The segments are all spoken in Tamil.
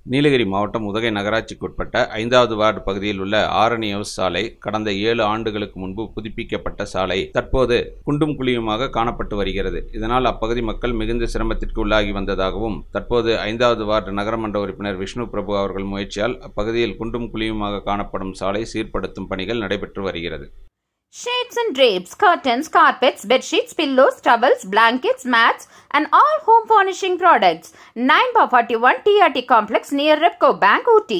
நீலகிரி மாவட்டம் உதகை நகராட்சிக்குட்பட்ட ஐந்தாவது வார்டு பகுதியில் உள்ள ஆரணி ஹவுஸ் சாலை கடந்த ஏழு ஆண்டுகளுக்கு முன்பு புதுப்பிக்கப்பட்ட சாலை தற்போது குண்டும் குழியுமாக காணப்பட்டு வருகிறது இதனால் அப்பகுதி மக்கள் மிகுந்த சிரமத்திற்கு உள்ளாகி வந்ததாகவும் தற்போது ஐந்தாவது வார்டு நகரமன்ற உறுப்பினர் விஷ்ணு பிரபு அவர்கள் முயற்சியால் அப்பகுதியில் குண்டும் குழியுமாக காணப்படும் சாலை சீர்படுத்தும் பணிகள் நடைபெற்று வருகிறது Shades and drapes, curtains, carpets, bed sheets, pillows, towels, blankets, mats, and all home furnishing products. 9 by 41 TRT complex near Repco Bank, Ooty.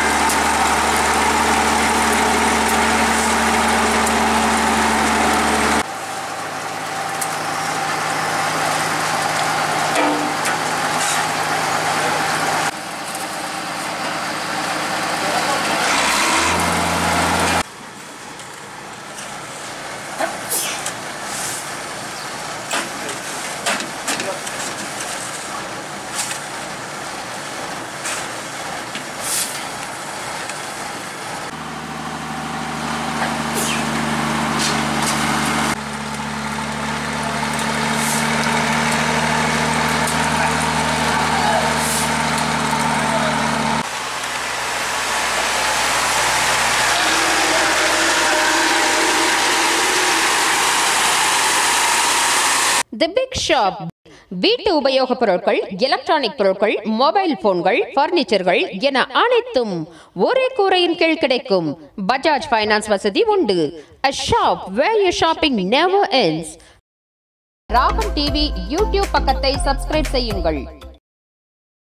The big shop வீட்டு உபயோகப் பொருட்கள் எலக்ட்ரானிக் பொருட்கள் மொபைல் போன்கள் பர்னிச்சர்கள் என அனைத்தும் ஒரே கூரையின் கீழ் கிடைக்கும் பஜாஜ் ஃபைனான்ஸ் வசதி உண்டு a shop where you shopping never ends Ragam TV YouTube பக்கத்தை சப்ஸ்கிரைப் செய்யுங்கள்